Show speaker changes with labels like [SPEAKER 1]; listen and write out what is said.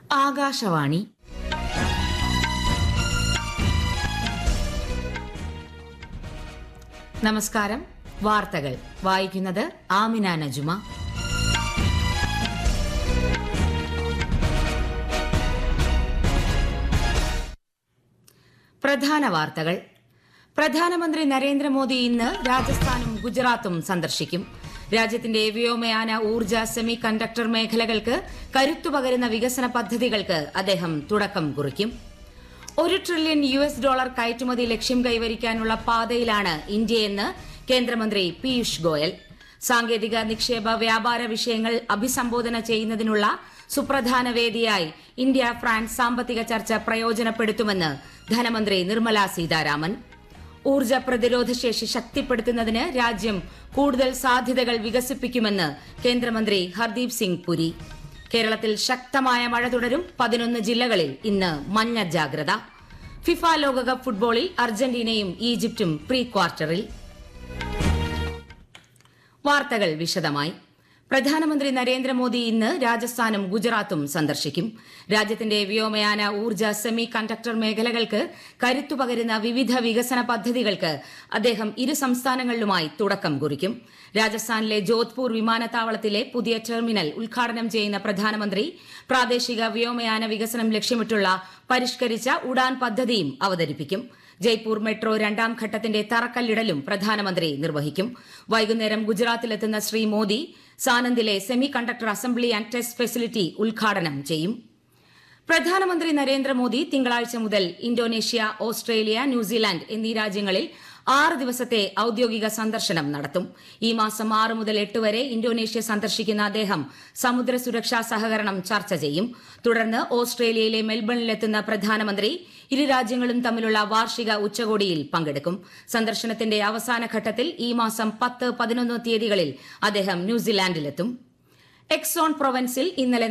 [SPEAKER 1] ആകാശവാണി നമസ്കാരം വാർത്തകൾ വായിക്കുന്നത് ആമിന നജുമ പ്രധാന വാർത്തകൾ പ്രധാനമന്ത്രി നരേന്ദ്രമോദി ഇന്ന് രാജസ്ഥാനും ഗുജറാത്തും സന്ദർശിക്കും രാജ്യത്തിന്റെ വ്യോമയാന ഊർജ സെമി കണ്ടക്ടർ മേഖലകൾക്ക് കരുത്തു പകരുന്ന വികസന പദ്ധതികൾക്ക് അദ്ദേഹം തുടക്കം കുറിക്കും ഒരു ട്രില്യൺ യു എസ് ഡോളർ കയറ്റുമതി ലക്ഷ്യം കൈവരിക്കാനുള്ള പാതയിലാണ് ഇന്ത്യയെന്ന് കേന്ദ്രമന്ത്രി പീയൂഷ് ഗോയൽ സാങ്കേതിക നിക്ഷേപ വ്യാപാര വിഷയങ്ങൾ അഭിസംബോധന ചെയ്യുന്നതിനുള്ള സുപ്രധാന വേദിയായി ഇന്ത്യ ഫ്രാൻസ് സാമ്പത്തിക ചർച്ച പ്രയോജനപ്പെടുത്തുമെന്ന് ധനമന്ത്രി നിർമ്മല സീതാരാമൻ ഊർജ പ്രതിരോധ ശേഷി ശക്തിപ്പെടുത്തുന്നതിന് രാജ്യം കൂടുതൽ സാധ്യതകൾ വികസിപ്പിക്കുമെന്ന് കേന്ദ്രമന്ത്രി ഹർദീപ് സിംഗ് പുരി കേരളത്തിൽ ശക്തമായ മഴ തുടരും പതിനൊന്ന് ജില്ലകളിൽ ഇന്ന് മഞ്ഞ ജാഗ്രത ഫിഫ ലോകകപ്പ് ഫുട്ബോളിൽ അർജന്റീനയും ഈജിപ്തും പ്രീ ക്വാർട്ടറിൽ വാർത്തകൾ വിശദമായി പ്രധാനമന്ത്രി നരേന്ദ്രമോദി ഇന്ന് രാജസ്ഥാനും ഗുജറാത്തും സന്ദർശിക്കും രാജ്യത്തിന്റെ വ്യോമയാന ഊർജ സെമി കണ്ടക്ടർ മേഖലകൾക്ക് കരുത്തു പകരുന്ന വിവിധ വികസന പദ്ധതികൾക്ക് അദ്ദേഹം ഇരു സംസ്ഥാനങ്ങളിലുമായി തുടക്കം കുറിക്കും രാജസ്ഥാനിലെ ജോധ്പൂർ വിമാനത്താവളത്തിലെ പുതിയ ടെർമിനൽ ഉദ്ഘാടനം ചെയ്യുന്ന പ്രധാനമന്ത്രി പ്രാദേശിക വ്യോമയാന വികസനം ലക്ഷ്യമിട്ടുള്ള പരിഷ്കരിച്ച ഉഡാൻ പദ്ധതിയും അവതരിപ്പിക്കും ജയ്പൂർ മെട്രോ രണ്ടാം ഘട്ടത്തിന്റെ തറക്കല്ലിടലും പ്രധാനമന്ത്രി നിർവഹിക്കും വൈകുന്നേരം ഗുജറാത്തിലെത്തുന്ന ശ്രീ മോദി സാനന്ദിലെ semiconductor assembly and test facility ഉദ്ഘാടനം ചെയ്യും പ്രധാനമന്ത്രി നരേന്ദ്രമോദി തിങ്കളാഴ്ച മുതൽ ഇന്തോനേഷ്യ ഓസ്ട്രേലിയ ന്യൂസിലാൻഡ് എന്നീ രാജ്യങ്ങളിൽ ആറ് ദിവസത്തെ ഔദ്യോഗിക സന്ദർശനം നടത്തും ഈ മാസം ആറ് മുതൽ എട്ട് വരെ ഇന്തോനേഷ്യ സന്ദർശിക്കുന്ന അദ്ദേഹം സമുദ്ര സുരക്ഷാ സഹകരണം ചർച്ച ചെയ്യും തുടർന്ന് ഓസ്ട്രേലിയയിലെ മെൽബണിലെത്തുന്ന പ്രധാനമന്ത്രി ഇരു രാജ്യങ്ങളും തമ്മിലുള്ള വാർഷിക ഉച്ചകോടിയിൽ പങ്കെടുക്കും സന്ദർശനത്തിന്റെ അവസാന ഘട്ടത്തിൽ ഈ മാസം പത്ത് പതിനൊന്ന് തീയതികളിൽ അദ്ദേഹം ന്യൂസിലാൻഡിലെത്തും എക്സോൺ പ്രൊവൻസിൽ ഇന്നലെ